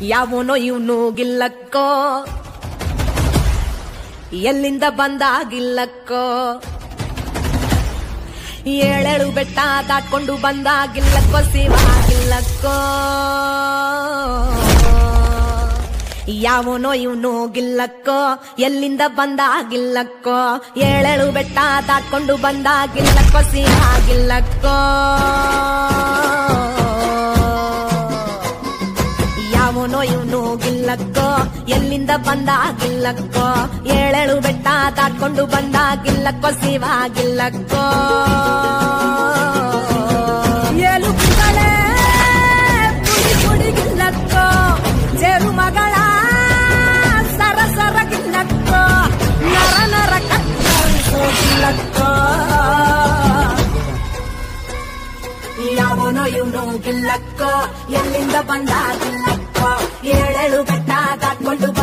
ಯಾವನೋ ಇವನು ಗಿಲ್ಲಕ್ಕೋ ಎಲ್ಲಿಂದ ಬಂದಾಗಿಲ್ಲಕ್ಕೋ ಏಳೇಳು ಬೆಟ್ಟ ದಾಟ್ಕೊಂಡು ಬಂದಾಗಿಲ್ಲಕ್ಕೋ ಶಿವಾಗಿಲ್ಲಕ್ಕೋ ಯಾವನೋ ಇವನು ಗಿಲ್ಲಕ್ಕೋ ಎಲ್ಲಿಂದ ಬಂದಾಗಿಲ್ಲಕ್ಕೋ ಏಳೇಳು ಬೆಟ್ಟ ದಾಟ್ಕೊಂಡು ಬಂದಾಗಿಲ್ಲಕ್ಕೋ ಶಿವಾಗಿಲ್ಲಕ್ಕೋ ಯಾವನೋ ಇವನು ಗಿಲ್ಲಕ್ಕೋ ಎಲ್ಲಿಂದ ಬಂದಾಗಿಲ್ಲಕ್ಕೋ ಏಳೇಳು ಬೆಟ್ಟ ದಾಟ್ಕೊಂಡು ಬಂದಾಗಿಲ್ಲಕ್ಕೋ ಶಿವಾಗಿಲ್ಲಕ್ಕೋ ಏಳು ಪುಗಳೇ ಪುಡಿ ಪುಡಿಗಿಲ್ಲಕ್ಕೋ ಚೆರು ಮಗಳ ಸರ ಸರಗಿಲ್ಲಕ್ಕೋ ನರ ನರ ಕತ್ತರಿಸೋಗಿಲ್ಲಕ್ಕೋ ಯಾವನೋ ಇವನು ಗಿಲ್ಲಕ್ಕೋ ಎಲ್ಲಿಂದ ಬಂದ ಗಿಲ್ಲಕ್ಕೋ ಏಳೇಳು ಬೆಟ್ಟ ದಾಟ್ಕೊಂಡು